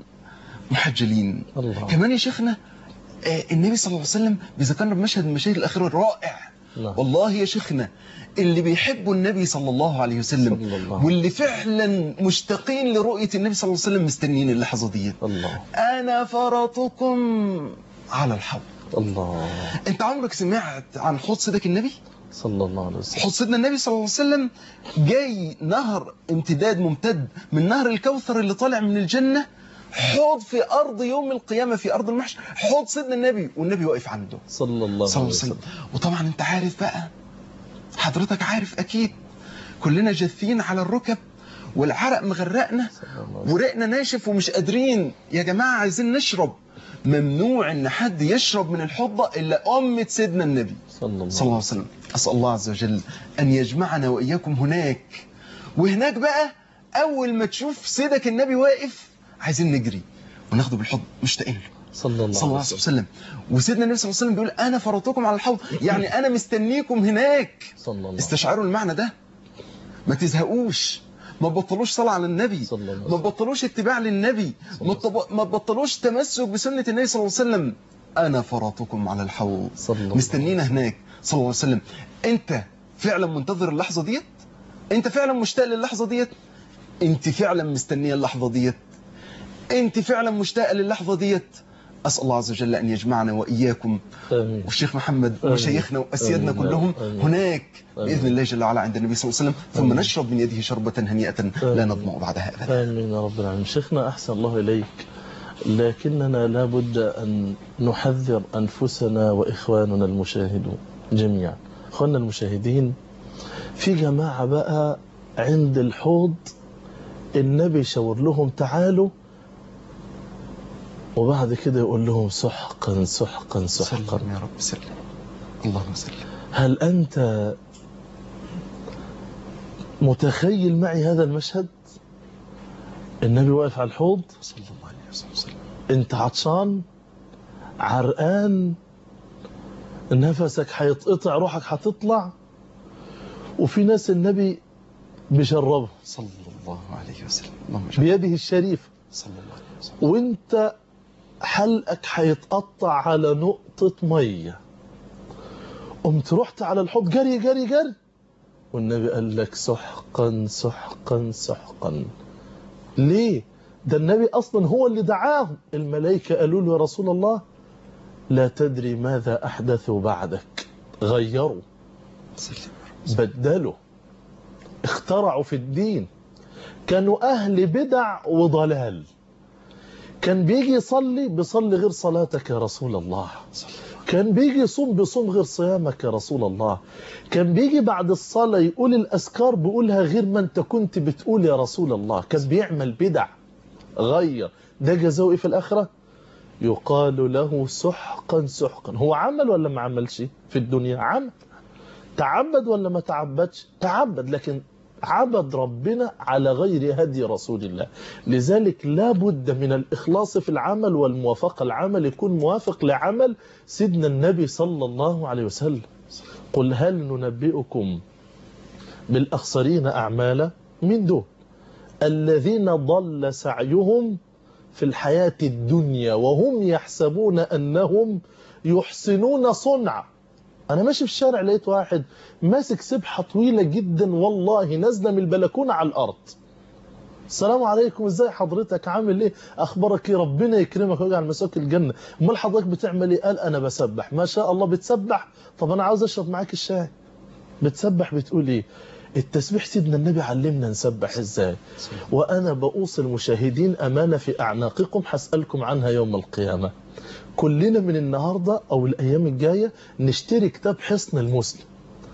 محجلين الله كمان يا شيخنا آه، النبي صلى الله عليه وسلم بيذكرنا بمشهد من المشاهد الاخيره الرائع نعم. والله يا شيخنا اللي بيحبوا النبي صلى الله عليه وسلم صلى الله. واللي فعلا مشتاقين لرؤيه النبي صلى الله عليه وسلم مستنيين اللحظه دي الله انا فرطكم على الحوض الله انت عمرك سمعت عن حوض سيدك النبي صلى الله عليه وسلم حوض سيدنا النبي صلى الله عليه وسلم جاي نهر امتداد ممتد من نهر الكوثر اللي طالع من الجنة حوض في أرض يوم القيامة في أرض المحشر حوض سيدنا النبي والنبي واقف عنده صلى الله صلى عليه الله عليه وسلم وسلم وطبعا انت عارف بقى حضرتك عارف أكيد كلنا جاثين على الركب والعرق مغرقنا صلى الله عليه وسلم. ورقنا ناشف ومش قادرين يا جماعة عايزين نشرب ممنوع ان حد يشرب من الحوضة الا أمة سيدنا النبي صلى الله صلى الله عليه وسلم أسأل الله عز وجل أن يجمعنا وإياكم هناك وهناك بقى أول ما تشوف سيدك النبي واقف عايزين نجري وناخده بالحضن مشتاقين له صلى الله صلى الله عليه عليه وسلم وسلم وسيدنا النبي صلى الله عليه وسلم بيقول أنا فرطكم على الحوض يعني أنا مستنيكم هناك صلى الله عليه وسلم استشعروا المعنى ده ما تزهقوش ما تبطلوش صلاة على النبي صلى الله عليه ما وسلم. تبطلوش اتباع للنبي صلى ما الله عليه تب- ما تبطلوش تمسك بسنة النبي صلى الله عليه وسلم أنا فرطكم على الحوض صلى الله عليه مستنينا هناك صلى الله عليه وسلم انت فعلا منتظر اللحظة ديت انت فعلا مشتاق للحظة ديت انت فعلا مستنية اللحظة ديت انت فعلا مشتاقة للحظة ديت أسأل الله عز وجل أن يجمعنا وإياكم آمين والشيخ محمد آمين. ومشايخنا وأسيادنا آمين. كلهم آمين. هناك آمين. بإذن الله جل وعلا عند النبي صلى الله عليه وسلم ثم آمين. نشرب من يده شربة هنيئة لا آمين. نظمأ بعدها أبدا آمين يا رب العالمين شيخنا أحسن الله إليك لكننا لابد أن نحذر أنفسنا وإخواننا المشاهدون جميعا إخواننا المشاهدين في جماعة بقى عند الحوض النبي شاور لهم تعالوا وبعد كده يقول لهم سحقا سحقا سحقا سلم يا رب سلم اللهم سلم هل أنت متخيل معي هذا المشهد النبي واقف على الحوض صلى الله عليه وسلم انت عطشان عرقان نفسك هيتقطع روحك هتطلع وفي ناس النبي بيشربه صلى الله عليه وسلم اللهم صل بيده الشريف صلى الله عليه وسلم وانت حلقك هيتقطع على نقطة مية قمت رحت على الحوض جري جري جري والنبي قال لك سحقا سحقا سحقا ليه ده النبي أصلا هو اللي دعاهم الملائكة قالوا له يا رسول الله لا تدري ماذا أحدثوا بعدك غيروا سلم يا رب بدلوا اخترعوا في الدين كانوا أهل بدع وضلال كان بيجي يصلي بيصلي غير صلاتك يا رسول الله كان بيجي يصوم بيصوم غير صيامك يا رسول الله كان بيجي بعد الصلاة يقول الأذكار بيقولها غير ما أنت كنت بتقول يا رسول الله كان بيعمل بدع غير ده جزاؤه إيه في الآخرة يقال له سحقا سحقا هو عمل ولا ما عملش في الدنيا عمل تعبد ولا ما تعبدش تعبد لكن عبد ربنا على غير هدي رسول الله لذلك لا بد من الإخلاص في العمل والموافقة العمل يكون موافق لعمل سيدنا النبي صلى الله عليه وسلم قل هل ننبئكم بالأخسرين أعمالا من دول الذين ضل سعيهم في الحياة الدنيا وهم يحسبون أنهم يحسنون صنعا أنا ماشي في الشارع لقيت واحد ماسك سبحة طويلة جدا والله نازلة من البلكونة على الأرض السلام عليكم ازاي حضرتك عامل ايه اخبارك ايه ربنا يكرمك ويجعل مساك الجنه امال حضرتك بتعمل ايه قال انا بسبح ما شاء الله بتسبح طب انا عاوز اشرب معاك الشاي بتسبح بتقول ايه التسبيح سيدنا النبي علمنا نسبح ازاي وانا بأوصي المشاهدين امانه في اعناقكم هسالكم عنها يوم القيامه كلنا من النهارده او الايام الجايه نشتري كتاب حصن المسلم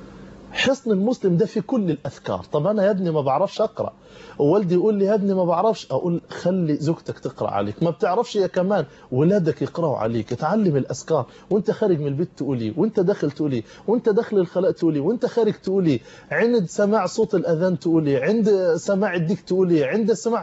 حصن المسلم ده في كل الاذكار طب انا يا ابني ما بعرفش اقرا ووالدي يقول لي يا ابني ما بعرفش اقول خلي زوجتك تقرا عليك ما بتعرفش يا كمان ولادك يقراوا عليك اتعلم الاذكار وانت خارج من البيت تقول ايه وانت داخل تقول ايه وانت داخل الخلاء تقول ايه وانت خارج تقول ايه عند سماع صوت الاذان تقول ايه عند سماع الديك تقول ايه عند سماع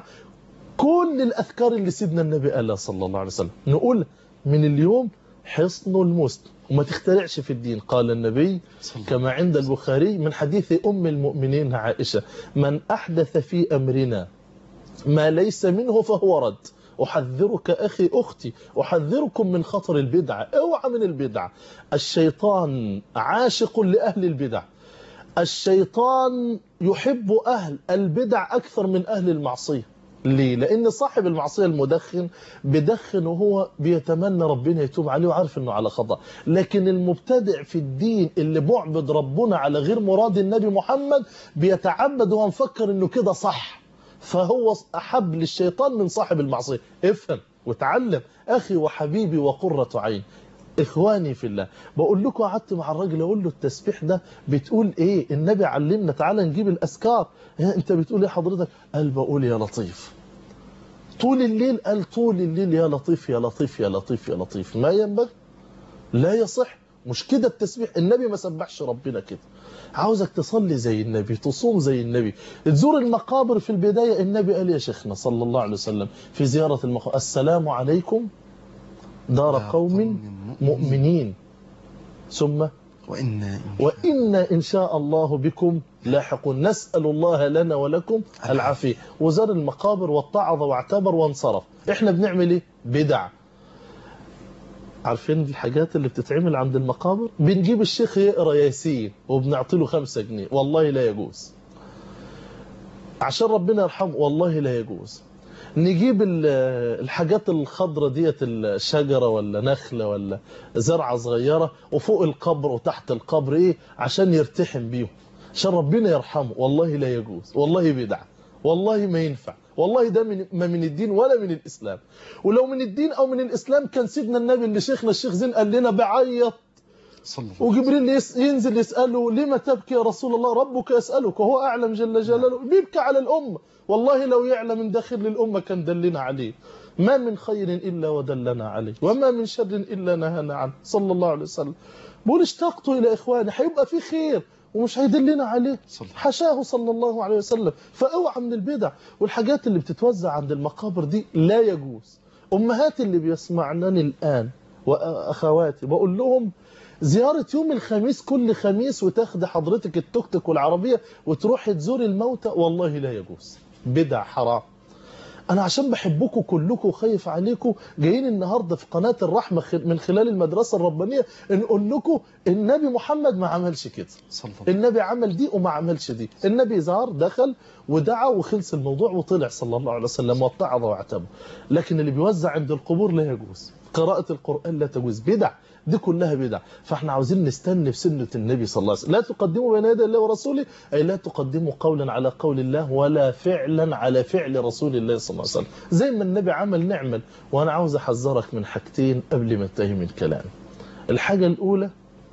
كل الاذكار اللي سيدنا النبي قالها صلى الله عليه وسلم نقول من اليوم حصن المسلم وما تخترعش في الدين قال النبي كما عند البخاري من حديث أم المؤمنين عائشة من أحدث في أمرنا ما ليس منه فهو رد أحذرك أخي أختي أحذركم من خطر البدعة اوعى من البدعة الشيطان عاشق لأهل البدع الشيطان يحب أهل البدع أكثر من أهل المعصية ليه؟ لأن صاحب المعصية المدخن بدخن وهو بيتمنى ربنا يتوب عليه وعارف أنه على خطأ لكن المبتدع في الدين اللي معبد ربنا على غير مراد النبي محمد بيتعبد وهو مفكر أنه كده صح فهو أحب للشيطان من صاحب المعصية افهم وتعلم أخي وحبيبي وقرة عين إخواني في الله بقول لكم قعدت مع الراجل أقول له التسبيح ده بتقول إيه النبي علمنا تعالى نجيب الأذكار أنت بتقول إيه حضرتك قال بقول يا لطيف طول الليل قال طول الليل يا لطيف يا لطيف يا لطيف يا لطيف ما ينبغي لا يصح مش كده التسبيح النبي ما سبحش ربنا كده عاوزك تصلي زي النبي تصوم زي النبي تزور المقابر في البداية النبي قال يا شيخنا صلى الله عليه وسلم في زيارة المقابر السلام عليكم دار قوم مؤمنين ثم وإنا وإنا إن شاء الله بكم لاحقون نسأل الله لنا ولكم العافية وزار المقابر واتعظ واعتبر وانصرف احنا بنعمل ايه بدع عارفين الحاجات اللي بتتعمل عند المقابر بنجيب الشيخ يقرا ياسين وبنعطي له خمسة جنيه والله لا يجوز عشان ربنا يرحمه والله لا يجوز نجيب الحاجات الخضرة ديت الشجرة ولا نخلة ولا زرعة صغيرة وفوق القبر وتحت القبر ايه عشان يرتحم بيهم عشان ربنا يرحمه والله لا يجوز والله بدعة والله ما ينفع والله ده من ما من الدين ولا من الإسلام ولو من الدين أو من الإسلام كان سيدنا النبي اللي شيخنا الشيخ زين قال لنا بعيط وجبريل يس ينزل يسأله لما تبكي يا رسول الله ربك يسألك وهو أعلم جل جلاله بيبكي على الأمة والله لو يعلم من داخل للأمة كان دلنا عليه ما من خير إلا ودلنا عليه وما من شر إلا نهانا عنه صلى الله عليه وسلم بقول اشتقت إلى إخواني هيبقى في خير ومش هيدلنا عليه حشاه صلى الله عليه وسلم فاوعى من البدع والحاجات اللي بتتوزع عند المقابر دي لا يجوز أمهاتي اللي بيسمعنني الآن وأخواتي بقول لهم زيارة يوم الخميس كل خميس وتاخد حضرتك التوك توك والعربية وتروح تزور الموتى والله لا يجوز بدع حرام أنا عشان بحبكم كلكم وخايف عليكم جايين النهاردة في قناة الرحمة من خلال المدرسة الربانية نقول لكم النبي محمد ما عملش كده النبي عمل دي وما عملش دي النبي زار دخل ودعا وخلص الموضوع وطلع صلى الله عليه وسلم واتعظ واعتبر لكن اللي بيوزع عند القبور لا يجوز قراءة القرآن لا تجوز بدع دي كلها بدع فاحنا عاوزين نستنى في سنة النبي صلى الله عليه وسلم لا تقدموا بين يدي الله ورسوله أي لا تقدموا قولا على قول الله ولا فعلا على فعل رسول الله صلى الله عليه وسلم زي ما النبي عمل نعمل وأنا عاوز أحذرك من حاجتين قبل ما انتهي من كلامي الحاجة الأولى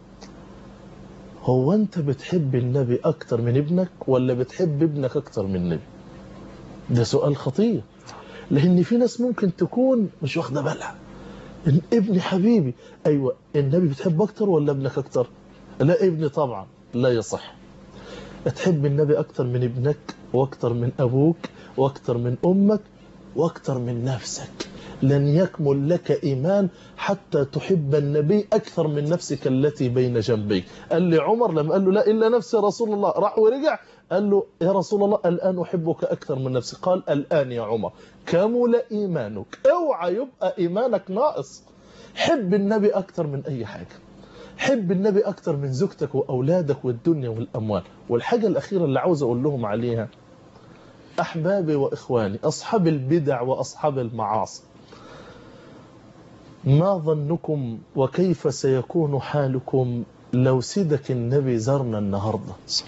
هو أنت بتحب النبي أكتر من ابنك ولا بتحب ابنك أكتر من النبي ده سؤال خطير لأن في ناس ممكن تكون مش واخدة بالها إن ابني حبيبي أيوة النبي بتحب أكتر ولا ابنك أكتر لا ابني طبعا لا يصح تحب النبي أكتر من ابنك وأكتر من أبوك وأكتر من أمك وأكتر من نفسك لن يكمل لك إيمان حتى تحب النبي أكثر من نفسك التي بين جنبيك قال لي عمر لما قال له لا إلا نفسي يا رسول الله راح ورجع قال له يا رسول الله الآن أحبك أكثر من نفسي قال الآن يا عمر كمل إيمانك اوعى يبقى إيمانك ناقص حب النبي أكثر من أي حاجة حب النبي أكثر من زوجتك وأولادك والدنيا والأموال والحاجة الأخيرة اللي عاوز أقول لهم عليها أحبابي وإخواني أصحاب البدع وأصحاب المعاصي ما ظنكم وكيف سيكون حالكم لو سيدك النبي زرنا النهاردة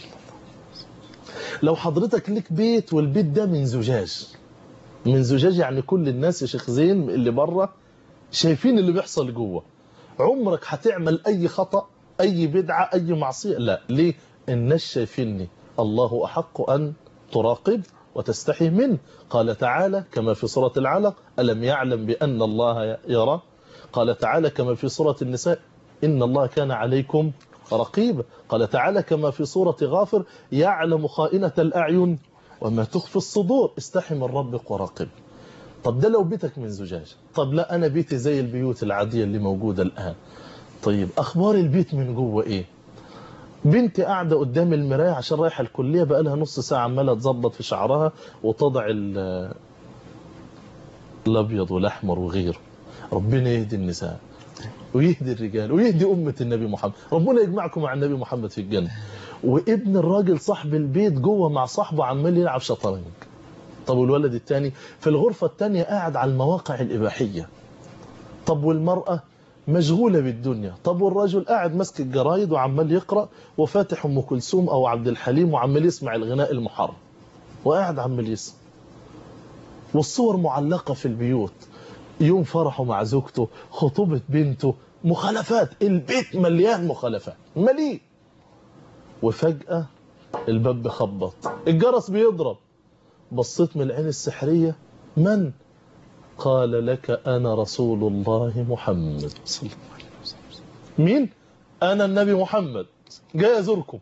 لو حضرتك لك بيت والبيت ده من زجاج من زجاج يعني كل الناس يا شيخ زين اللي بره شايفين اللي بيحصل جوه عمرك هتعمل اي خطأ اي بدعة اي معصية لا ليه الناس شايفيني الله احق ان تراقب وتستحي منه قال تعالى كما في سورة العلق ألم يعلم بأن الله يرى قال تعالى كما في سورة النساء إن الله كان عليكم رقيبا قال تعالى كما في سورة غافر يعلم خائنة الأعين وما تخفي الصدور استحي من ربك وراقب طب ده لو بيتك من زجاج طب لا أنا بيتي زي البيوت العادية اللي موجودة الآن طيب أخبار البيت من جوه إيه بنتي قاعدة قدام المراية عشان رايحة الكلية بقى لها نص ساعة عمالة تظبط في شعرها وتضع ال- الأبيض والأحمر وغيره ربنا يهدي النساء ويهدي الرجال ويهدي أمة النبي محمد ربنا يجمعكم مع النبي محمد في الجنة وابن الراجل صاحب البيت جوه مع صاحبه عمال يلعب شطرنج طب والولد التاني في الغرفة التانية قاعد على المواقع الإباحية طب والمرأة مشغولة بالدنيا طب والرجل قاعد ماسك الجرايد وعمال يقرأ وفاتح أم كلثوم أو عبد الحليم وعمال يسمع الغناء المحرم وقاعد عمال يسمع والصور معلقة في البيوت يوم فرحه مع زوجته خطوبة بنته مخالفات البيت مليان مخالفات مليء وفجأة الباب بخبط الجرس بيضرب بصيت من العين السحرية من قال لك أنا رسول الله محمد صلى الله عليه وسلم مين أنا النبي محمد جاي أزوركم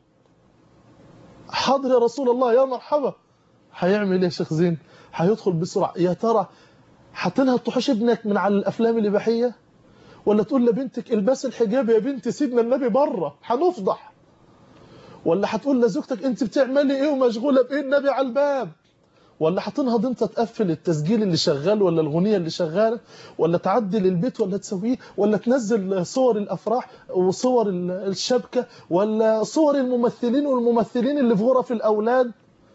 حاضر يا رسول الله يا مرحبا هيعمل ايه يا شيخ زين هيدخل بسرعة يا ترى هتنهى تحوش ابنك من على الأفلام الإباحية ولا تقول لبنتك البس الحجاب يا بنت سيدنا النبي بره هنفضح ولا هتقول لزوجتك انت بتعملي ايه ومشغولة بايه النبي على الباب ولا هتنهض انت تقفل التسجيل اللي شغال ولا الغنية اللي شغالة ولا تعدل البيت ولا تسويه ولا تنزل صور الافراح وصور ال- الشبكة ولا صور الممثلين والممثلين اللي في غرف الاولاد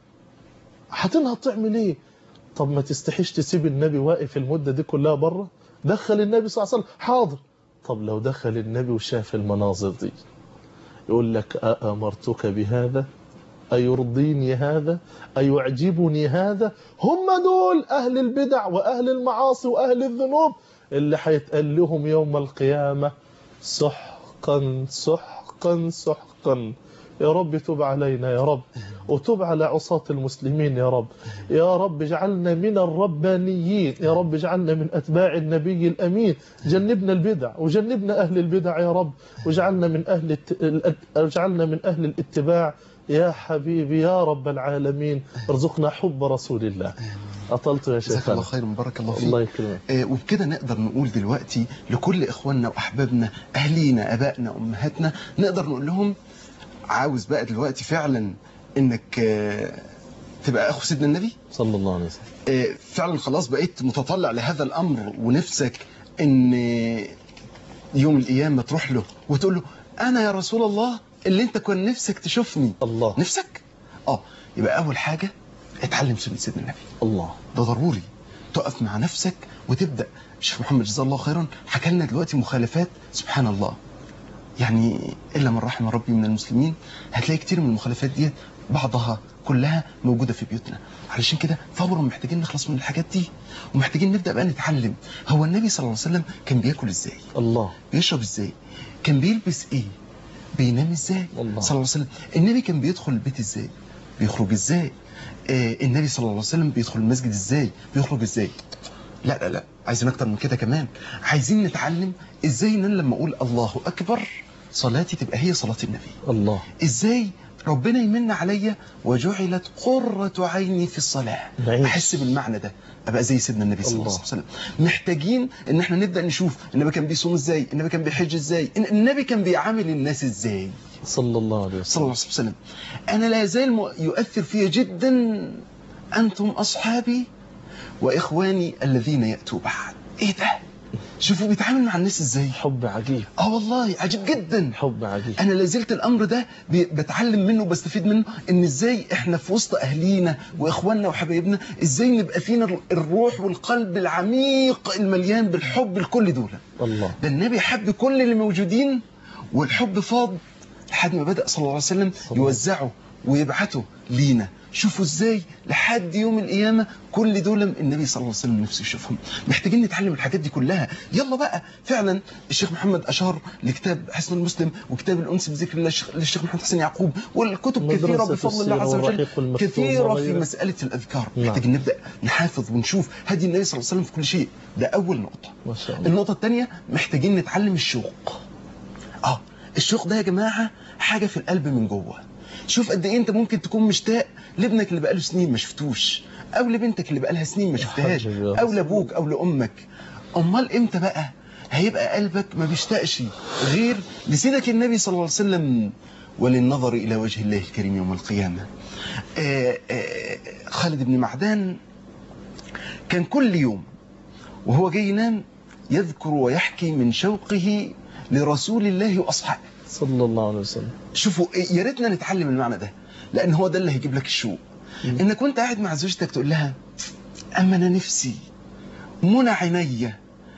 هتنهض تعمل ايه طب ما تستحيش تسيب النبي واقف المدة دي كلها بره دخل النبي صلى الله عليه وسلم حاضر طب لو دخل النبي وشاف المناظر دي يقول لك أأمرتك بهذا أيرضيني هذا أيعجبني هذا هم دول أهل البدع وأهل المعاصي وأهل الذنوب اللي هيتقال لهم يوم القيامة سحقا سحقا سحقا يا رب تب علينا يا رب وتب على عصاة المسلمين يا رب يا رب اجعلنا من الربانيين يا رب اجعلنا من أتباع النبي الأمين جنبنا البدع وجنبنا أهل البدع يا رب واجعلنا من أهل الت... الأت- اجعلنا من أهل الاتباع يا حبيبي يا رب العالمين ارزقنا حب رسول الله أطلت يا جزاك الله شيخنا خير بارك الله فيك الله يكرمك آه، وبكده نقدر نقول دلوقتي لكل إخواننا وأحبابنا أهلينا أبائنا أمهاتنا نقدر نقول لهم عاوز بقى دلوقتي فعلا إنك آه، تبقى أخو سيدنا النبي صلى الله عليه وسلم آه، فعلا خلاص بقيت متطلع لهذا الأمر ونفسك إن يوم القيامة تروح له وتقول له أنا يا رسول الله اللي أنت كان نفسك تشوفني الله نفسك؟ آه يبقى أول حاجة اتعلم سنة سيدنا النبي الله ده ضروري تقف مع نفسك وتبدا الشيخ محمد جزاه الله خيرا حكى لنا دلوقتي مخالفات سبحان الله يعني الا من رحم ربي من المسلمين هتلاقي كتير من المخالفات ديت بعضها كلها موجوده في بيوتنا علشان كده فورا محتاجين نخلص من الحاجات دي ومحتاجين نبدا بقى نتعلم هو النبي صلى الله عليه وسلم كان بياكل ازاي الله بيشرب ازاي كان بيلبس ايه بينام ازاي الله. صلى الله عليه وسلم النبي كان بيدخل البيت ازاي بيخرج ازاي آه النبي صلى الله عليه وسلم بيدخل المسجد ازاي بيخرج ازاي لا لا لا عايزين اكتر من كده كمان عايزين نتعلم ازاي ان أنا لما اقول الله اكبر صلاتي تبقى هي صلاه النبي الله ازاي ربنا يمن عليا وجعلت قرة عيني في الصلاة نعيش. احس بالمعنى ده ابقى زي سيدنا النبي صلى الله الله. عليه وسلم محتاجين ان احنا نبدا نشوف النبي كان بيصوم ازاي النبي كان بيحج ازاي إن- النبي كان بيعامل الناس ازاي صلى الله عليه صلى الله وسلم عليه وسلم انا لا زال م- يؤثر فيا جدا انتم اصحابي واخواني الذين ياتوا بعد ايه ده شوفوا بيتعامل مع الناس ازاي حب عجيب اه والله عجيب جدا حب عجيب انا لازلت الامر ده بي- بتعلم منه وبستفيد منه ان ازاي احنا في وسط اهلينا واخواننا وحبايبنا ازاي نبقى فينا ال- الروح والقلب العميق المليان بالحب لكل دول الله ده النبي حب كل اللي موجودين والحب فاض لحد ما بدأ صلى الله عليه وسلم الله. يوزعه ويبعته لينا شوفوا ازاي لحد يوم القيامة كل دول النبي صلى الله عليه وسلم نفسه يشوفهم محتاجين نتعلم الحاجات دي كلها يلا بقى فعلا الشيخ محمد أشار لكتاب حسن المسلم وكتاب الأنس بذكر الله الشيخ- للشيخ محمد حسن يعقوب والكتب مدرسة كثيرة بفضل الله السيرة عز وجل والرحيق المختوم كثيرة في وغيره. مسألة الأذكار نعم. محتاجين نبدأ نحافظ ونشوف هدي النبي صلى الله عليه وسلم في كل شيء ده أول نقطة ما شاء الله النقطة الثانية محتاجين نتعلم الشوق اه الشوق ده يا جماعة حاجة في القلب من جوه شوف قد ايه انت ممكن تكون مشتاق لابنك اللي بقاله سنين ما شفتوش او لبنتك اللي بقالها سنين ما شفتهاش حبيبي يا او رسول لابوك او لامك امال امتى بقى هيبقى قلبك ما بيشتاقش غير لسيدك النبي صلى الله عليه وسلم وللنظر الى وجه الله الكريم يوم القيامه آه آه خالد بن معدان كان كل يوم وهو جاي ينام يذكر ويحكي من شوقه لرسول الله واصحابه صلى الله عليه وسلم شوفوا إيه، يا ريتنا نتعلم المعنى ده لان هو ده اللي هيجيب لك الشوق مم. انك وانت قاعد مع زوجتك تقول لها اما انا نفسي منى عينيا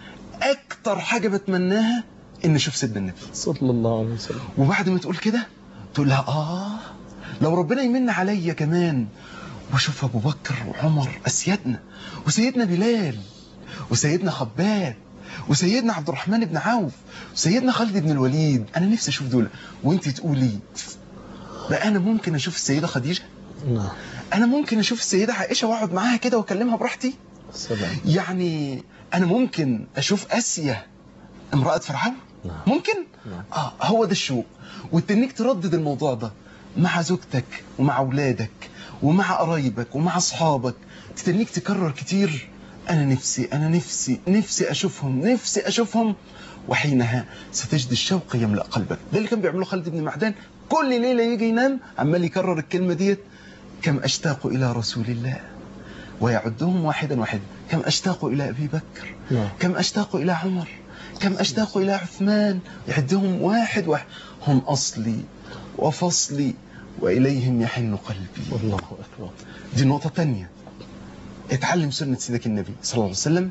اكتر حاجه بتمناها ان اشوف سيدنا النبي صلى الله عليه وسلم وبعد ما تقول كده تقول لها اه لو ربنا يمن عليا كمان واشوف ابو بكر وعمر اسيادنا وسيدنا بلال وسيدنا خباب وسيدنا عبد الرحمن بن عوف وسيدنا خالد بن الوليد انا نفسي اشوف دول وانت تقولي بقى انا ممكن اشوف السيده خديجه نعم انا ممكن اشوف السيده عائشه واقعد معاها كده واكلمها براحتي سلام يعني انا ممكن اشوف اسيا امراه فرعون نعم ممكن نعم. اه هو ده الشوق وتنك تردد الموضوع ده مع زوجتك ومع اولادك ومع قرايبك ومع اصحابك تتنيك تكرر كتير انا نفسي انا نفسي نفسي اشوفهم نفسي اشوفهم وحينها ستجد الشوق يملا قلبك ده اللي كان بيعمله خالد بن معدان كل ليله يجي ينام عمال يكرر الكلمه ديت كم اشتاق الى رسول الله ويعدهم واحدا واحدا كم اشتاق الى ابي بكر نعم كم أشتاق إلى عمر كم أشتاق إلى عثمان يعدهم واحد واحد هم أصلي وفصلي وإليهم يحن قلبي الله أكبر دي نقطة تانية اتعلم سنة سيدك النبي صلى الله عليه وسلم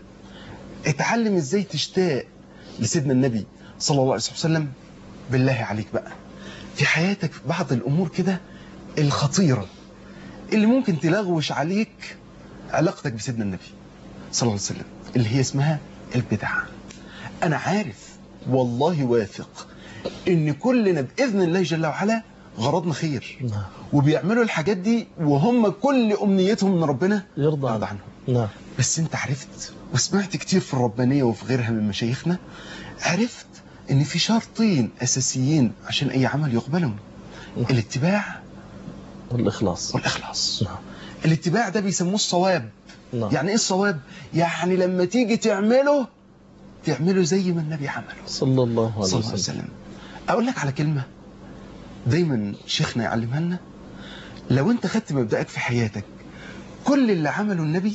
اتعلم ازاي تشتاق لسيدنا النبي صلى الله عليه وسلم بالله عليك بقى في حياتك بعض الأمور كده الخطيرة اللي ممكن تلغوش عليك علاقتك بسيدنا النبي صلى الله عليه وسلم اللي هي اسمها البدع أنا عارف والله واثق إن كلنا بإذن الله جل وعلا غرضنا خير نعم وبيعملوا الحاجات دي وهم كل أمنيتهم من ربنا يرضى يرضى عنه عنهم نعم بس انت عرفت وسمعت كتير في الربانية وفي غيرها من مشايخنا عرفت ان في شرطين اساسيين عشان اي عمل يقبلهم الاتباع والإخلاص والاخلاص نعم الاتباع ده بيسموه الصواب نعم يعني ايه الصواب يعني لما تيجي تعمله تعمله زي ما النبي عمله صلى الله عليه صلى الله عليه وسلم وسلم اقول لك على كلمة دايما شيخنا يعلمها لنا لو انت خدت مبدأك في حياتك كل اللي عمله النبي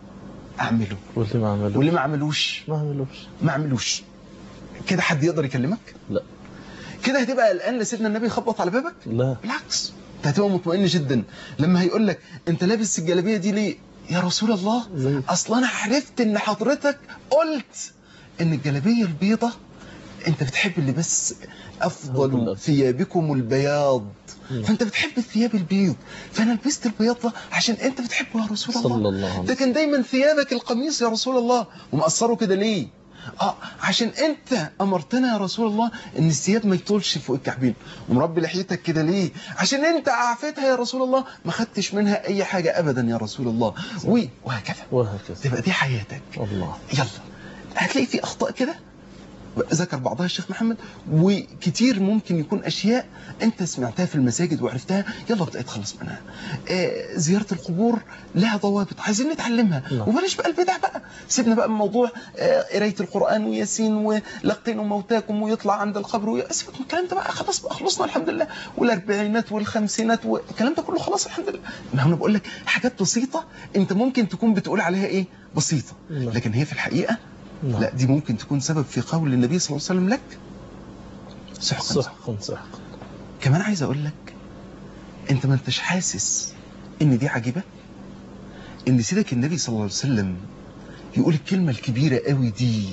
اعمله واللي ما عملوش واللي ما عملوش ما عملوش ما عملوش كده حد يقدر يكلمك لا كده هتبقى قلقان لسيدنا النبي يخبط على بابك لا بالعكس انت هتبقى مطمئن جدا لما هيقول لك انت لابس الجلابيه دي ليه يا رسول الله زي- اصلا انا عرفت ان حضرتك قلت ان الجلابيه البيضة انت بتحب اللباس افضل الأبيض. ثيابكم البياض نعم. فانت بتحب الثياب البيض فانا لبست البياض ده عشان انت بتحبه يا رسول الله صلى الله عليه ده كان دايما ثيابك القميص يا رسول الله ومقصره كده ليه اه عشان انت امرتنا يا رسول الله ان الثياب ما يطولش فوق الكعبين ومربي لحيتك كده ليه عشان انت عافيتها يا رسول الله ما خدتش منها اي حاجه ابدا يا رسول الله و- وهكذا وهكذا تبقى دي حياتك الله يلا هتلاقي في اخطاء كده ذكر بعضها الشيخ محمد وكتير ممكن يكون اشياء انت سمعتها في المساجد وعرفتها يلا ابدا اتخلص منها آه زياره القبور لها ضوابط عايزين نتعلمها نعم. وبلاش بقى البدع بقى سيبنا بقى من موضوع آه، قرايه القران وياسين ولقنوا موتاكم ويطلع عند القبر وي- سيبك من الكلام ده بقى خلاص بقى خلصنا الحمد لله والاربعينات والخمسينات والكلام ده كله خلاص الحمد لله ما هو انا بقول لك حاجات بسيطه انت ممكن تكون بتقول عليها ايه بسيطه نعم. لكن هي في الحقيقه نعم. لا دي ممكن تكون سبب في قول النبي صلى الله عليه وسلم لك سحقا سحقا سحقا كمان عايز اقول لك انت ما انتش حاسس ان دي عجيبه ان سيدك النبي صلى الله عليه وسلم يقول الكلمه الكبيره قوي دي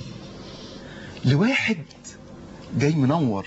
لواحد جاي منور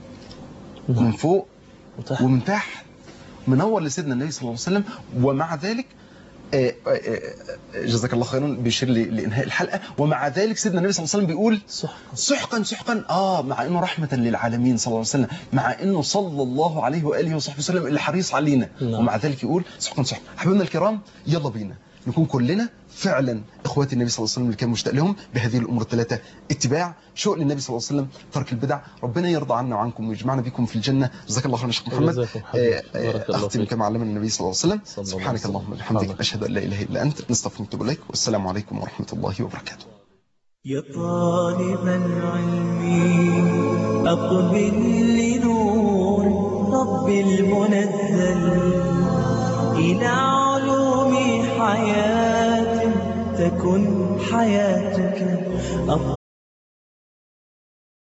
من نعم فوق وتحت ومن تحت منور لسيدنا النبي صلى الله عليه وسلم ومع ذلك آه، آه، آه، جزاك الله خيرا بيشير لي- لانهاء الحلقه ومع ذلك سيدنا النبي صلى الله عليه وسلم بيقول سحقا سحقا سحقا اه مع انه رحمه للعالمين صلى الله عليه وسلم مع انه صلى الله عليه واله وصحبه وسلم اللي حريص علينا نعم. ومع ذلك يقول سحقا سحقا حبايبنا الكرام يلا بينا نكون كلنا فعلا اخوات النبي صلى الله عليه وسلم اللي كان مشتاق لهم بهذه الامور الثلاثه اتباع شوق للنبي صلى الله عليه وسلم ترك البدع ربنا يرضى عنا وعنكم ويجمعنا بكم في الجنه جزاك الله خيرا يا شيخ محمد جزاكم حبيبي. آه، آه، بارك الله اختم فيك. كما علمنا النبي صلى الله عليه وسلم صلى الله عليه سبحانك وسلم. اللهم وبحمدك حاضر. اشهد ان لا اله الا انت نستغفرك ونتوب اليك والسلام عليكم ورحمه الله وبركاته يا طالب العلم أقبل لنور رب المنزل إلى علوم حياة تكن حياتك